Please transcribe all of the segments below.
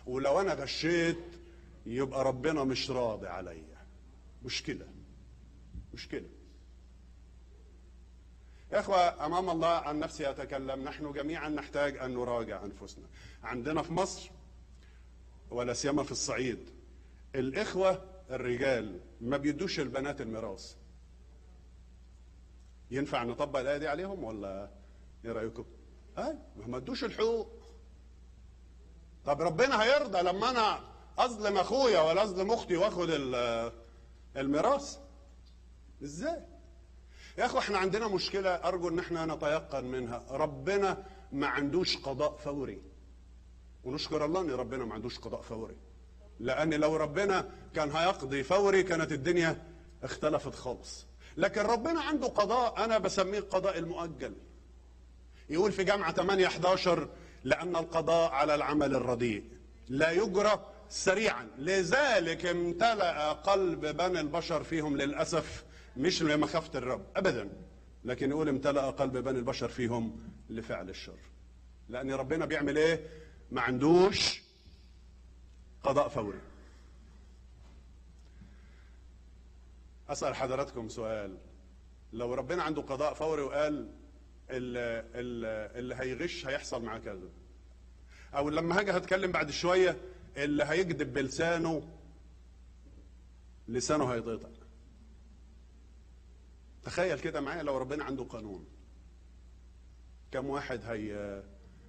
ولو انا غشيت يبقى ربنا مش راضي عليا مشكله مشكله يا اخوة امام الله عن نفسي اتكلم نحن جميعا نحتاج ان نراجع انفسنا عندنا في مصر ولا سيما في الصعيد الاخوة الرجال ما بيدوش البنات الميراث ينفع نطبق الايه دي عليهم ولا ايه رايكم؟ اي ما ادوش الحقوق طب ربنا هيرضى لما انا اظلم اخويا ولا اظلم اختي واخد ال- الميراث ازاي يا اخو احنا عندنا مشكله ارجو ان احنا نتيقن منها ربنا ما عندوش قضاء فوري ونشكر الله ان ربنا ما عندوش قضاء فوري لان لو ربنا كان هيقضي فوري كانت الدنيا اختلفت خالص لكن ربنا عنده قضاء انا بسميه القضاء المؤجل يقول في جامعة 8 11 لأن القضاء على العمل الرديء لا يجرى سريعا لذلك امتلأ قلب بني البشر فيهم للأسف مش لمخافة الرب أبدا لكن يقول امتلأ قلب بني البشر فيهم لفعل الشر لأن ربنا بيعمل إيه ما عندوش قضاء فوري أسأل حضراتكم سؤال لو ربنا عنده قضاء فوري وقال اللي, اللي هيغش هيحصل معاه كذا او لما هاجي هتكلم بعد شويه اللي هيكذب بلسانه لسانه هيتقطع تخيل كده معايا لو ربنا عنده قانون كم واحد هي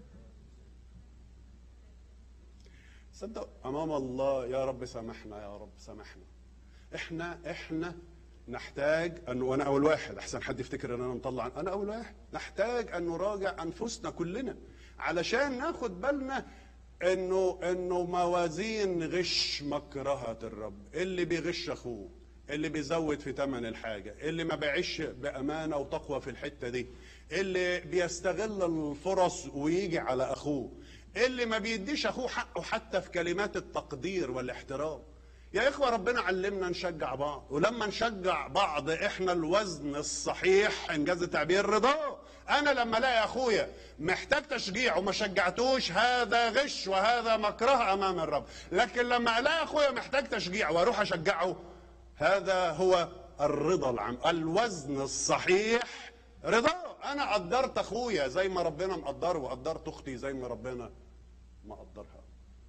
صدق امام الله يا رب سامحنا يا رب سامحنا احنا احنا نحتاج ان وانا اول واحد احسن حد يفتكر ان انا مطلع انا اول واحد نحتاج ان نراجع انفسنا كلنا علشان ناخد بالنا انه انه موازين غش مكرهه الرب اللي بيغش اخوه اللي بيزود في ثمن الحاجه اللي ما بيعيش بامانه وتقوى في الحته دي اللي بيستغل الفرص ويجي على اخوه اللي ما بيديش اخوه حقه حتى في كلمات التقدير والاحترام يا إخوة ربنا علمنا نشجع بعض ولما نشجع بعض إحنا الوزن الصحيح إنجاز التعبير رضاه أنا لما ألاقي أخويا محتاج تشجيع وما شجعتوش هذا غش وهذا مكره أمام الرب لكن لما ألاقي أخويا محتاج تشجيع وأروح أشجعه هذا هو الرضا العام الوزن الصحيح رضاه أنا قدرت أخويا زي ما ربنا مقدره وقدرت أختي زي ما ربنا مقدرها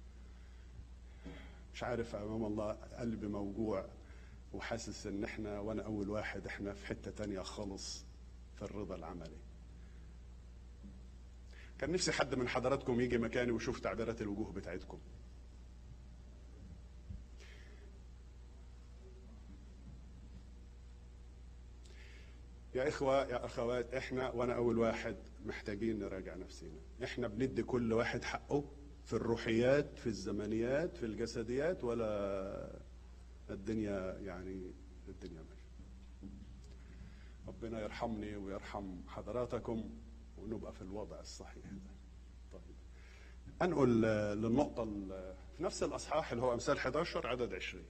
مش عارف امام الله قلبي موجوع وحاسس ان احنا وانا اول واحد احنا في حته تانية خالص في الرضا العملي كان نفسي حد من حضراتكم يجي مكاني ويشوف تعبيرات الوجوه بتاعتكم يا إخوة يا أخوات إحنا وأنا أول واحد محتاجين نراجع نفسنا إحنا بندي كل واحد حقه في الروحيات في الزمنيات في الجسديات ولا الدنيا يعني الدنيا ماشية ربنا يرحمني ويرحم حضراتكم ونبقى في الوضع الصحيح ده طيب أنقل للنقطة ال- في نفس الأصحاح اللي هو أمثال 11 عدد 20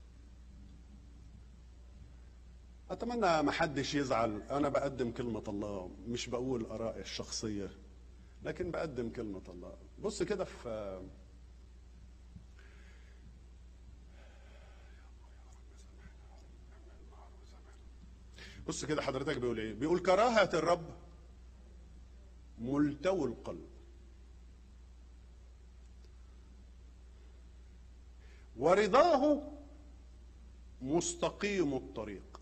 أتمنى ما حدش يزعل أنا بقدم كلمة الله مش بقول آرائي الشخصية لكن بقدم كلمة الله بص كده في بص كده حضرتك بيقول ايه بيقول كراهة الرب ملتوي القلب ورضاه مستقيم الطريق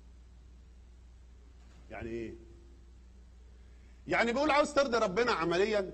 يعني ايه يعني بيقول عاوز ترضي ربنا عمليا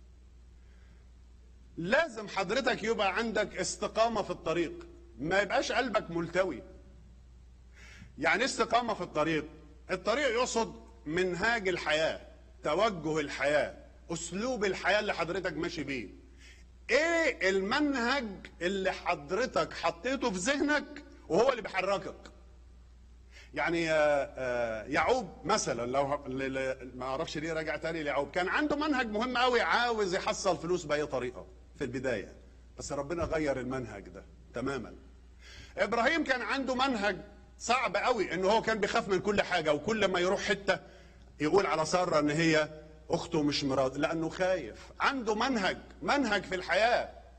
لازم حضرتك يبقى عندك استقامة في الطريق ما يبقاش قلبك ملتوي يعني استقامة في الطريق الطريق يقصد منهاج الحياة توجه الحياة أسلوب الحياة اللي حضرتك ماشي بيه ايه المنهج اللي حضرتك حطيته في ذهنك وهو اللي بيحركك يعني آه، آه، يعقوب مثلا لو ل- ل- ما اعرفش ليه راجع تاني ليعقوب كان عنده منهج مهم قوي عاوز يحصل فلوس باي طريقه في البدايه بس ربنا غير المنهج ده تماما ابراهيم كان عنده منهج صعب قوي ان هو كان بيخاف من كل حاجه وكل ما يروح حته يقول على ساره ان هي اخته مش مراد لانه خايف عنده منهج منهج في الحياه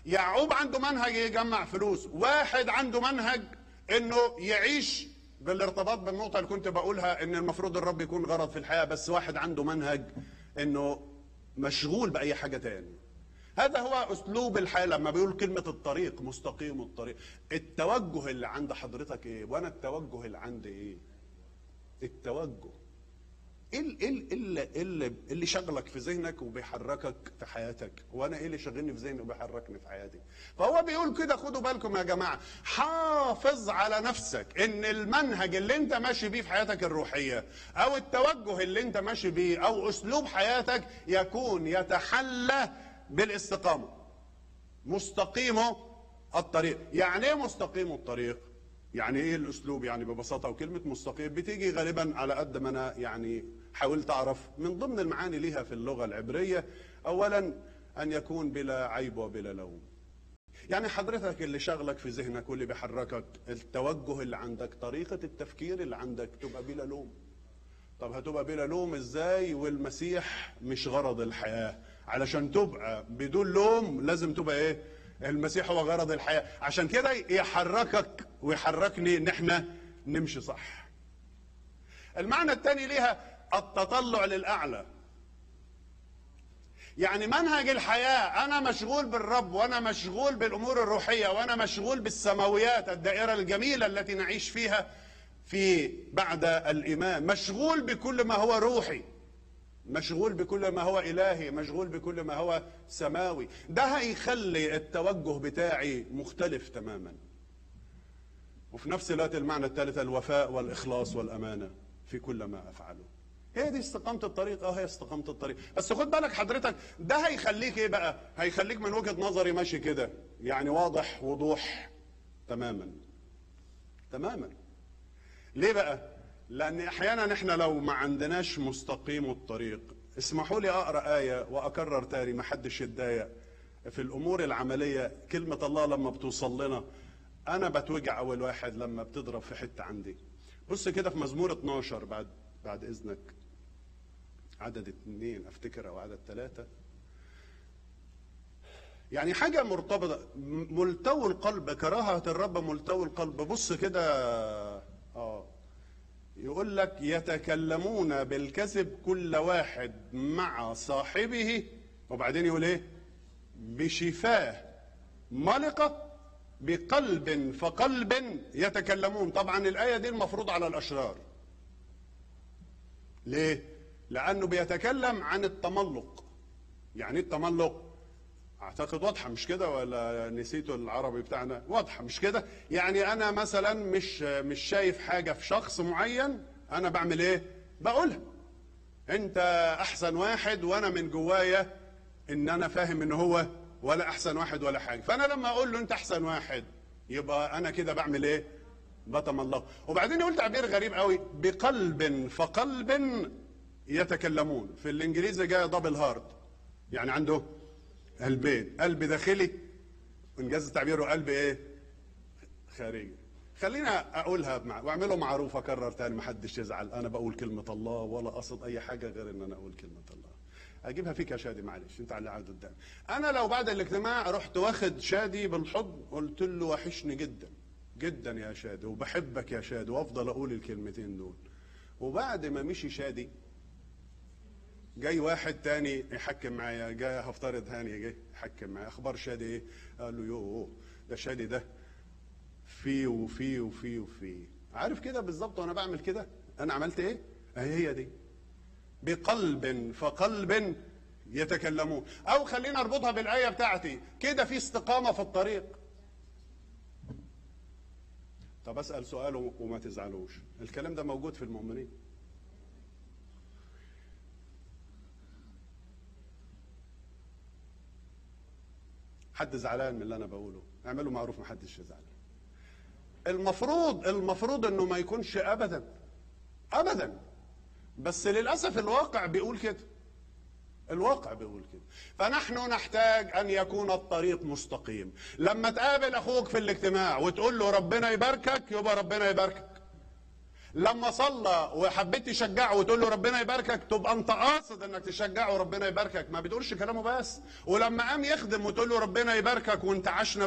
يعقوب عنده منهج يجمع فلوس واحد عنده منهج انه يعيش بالارتباط بالنقطة اللي كنت بقولها ان المفروض الرب يكون غرض في الحياة بس واحد عنده منهج انه مشغول بأي حاجة تاني هذا هو اسلوب الحياة لما بيقول كلمة الطريق مستقيم الطريق التوجه اللي عند حضرتك ايه وانا التوجه اللي عندي ايه التوجه ايه ال- ايه ال- اللي, اللي, اللي شغلك في ذهنك وبيحركك في حياتك وانا ايه اللي شغلني في ذهني وبيحركني في حياتي فهو بيقول كده خدوا بالكم يا جماعه حافظ على نفسك ان المنهج اللي انت ماشي بيه في حياتك الروحيه او التوجه اللي انت ماشي بيه او اسلوب حياتك يكون يتحلى بالاستقامه مستقيمه الطريق يعني ايه مستقيم الطريق يعني ايه الاسلوب يعني ببساطه وكلمه مستقيم بتيجي غالبا على قد ما انا يعني حاولت اعرف من ضمن المعاني ليها في اللغه العبريه اولا ان يكون بلا عيب وبلا لوم يعني حضرتك اللي شغلك في ذهنك واللي بيحركك التوجه اللي عندك طريقه التفكير اللي عندك تبقى بلا لوم طب هتبقى بلا لوم ازاي والمسيح مش غرض الحياة علشان تبقى بدون لوم لازم تبقى ايه المسيح هو غرض الحياة عشان كده يحركك ويحركني ان احنا نمشي صح المعنى الثاني ليها التطلع للأعلى يعني منهج الحياة أنا مشغول بالرب وأنا مشغول بالأمور الروحية وأنا مشغول بالسماويات الدائرة الجميلة التي نعيش فيها في بعد الإيمان مشغول بكل ما هو روحي مشغول بكل ما هو إلهي مشغول بكل ما هو سماوي ده هيخلي التوجه بتاعي مختلف تماما وفي نفس الوقت المعنى الثالث الوفاء والإخلاص والأمانة في كل ما أفعله هي دي استقامة الطريق اه هي استقامة الطريق بس خد بالك حضرتك ده هيخليك ايه بقى هيخليك من وجهة نظري ماشي كده يعني واضح وضوح تماما تماما ليه بقى لان احيانا احنا لو ما عندناش مستقيم الطريق اسمحوا لي اقرا ايه واكرر تاني ما حدش يتضايق في الامور العمليه كلمه الله لما بتوصل لنا انا بتوجع اول واحد لما بتضرب في حته عندي بص كده في مزمور 12 بعد بعد اذنك عدد اثنين افتكر او عدد ثلاثه يعني حاجة مرتبطة ملتوي القلب كراهة الرب ملتوي القلب بص كده اه يقول لك يتكلمون بالكذب كل واحد مع صاحبه وبعدين يقول ايه بشفاه ملقة بقلب فقلب يتكلمون طبعا الآية دي المفروض على الأشرار ليه لأنه بيتكلم عن التملق يعني ايه التملق اعتقد واضحه مش كده ولا نسيتوا العربي بتاعنا واضحه مش كده يعني انا مثلا مش مش شايف حاجه في شخص معين انا بعمل ايه بقولها انت احسن واحد وانا من جوايا ان انا فاهم ان هو ولا احسن واحد ولا حاجه فانا لما اقول له انت احسن واحد يبقى انا كده بعمل ايه بتملق وبعدين يقول تعبير غريب قوي بقلب فقلب يتكلمون في الانجليزي جاي دبل هارت يعني عنده قلبين قلب داخلي وانجاز تعبيره قلب ايه خارجي خلينا اقولها مع... واعمله معروف اكرر تاني ما حدش يزعل انا بقول كلمه الله ولا اقصد اي حاجه غير ان انا اقول كلمه الله اجيبها فيك يا شادي معلش انت اللي قاعد قدامي انا لو بعد الاجتماع رحت واخد شادي بالحضن قلت له وحشني جدا جدا يا شادي وبحبك يا شادي وافضل اقول الكلمتين دول وبعد ما مشي شادي جاي واحد تاني يحكم معايا جاي هفترض هاني جاي يحكم معايا اخبار شادي ايه قال له يوه ده شادي ده في وفي وفي وفي عارف كده بالظبط وانا بعمل كده انا عملت ايه اهي هي دي بقلب فقلب يتكلمون او خلينا اربطها بالايه بتاعتي كده في استقامه في الطريق طب اسال سؤال وما تزعلوش الكلام ده موجود في المؤمنين حد زعلان من اللي انا بقوله اعملوا معروف ما حدش يزعل المفروض المفروض انه ما يكونش ابدا ابدا بس للاسف الواقع بيقول كده الواقع بيقول كده فنحن نحتاج ان يكون الطريق مستقيم لما تقابل اخوك في الاجتماع وتقول له ربنا يباركك يبقى ربنا يباركك لما صلى وحبيت تشجعه وتقول له ربنا يباركك تبقى انت قاصد انك تشجعه وربنا يباركك ما بتقولش كلامه بس ولما قام يخدم وتقول له ربنا يباركك وانت عشنا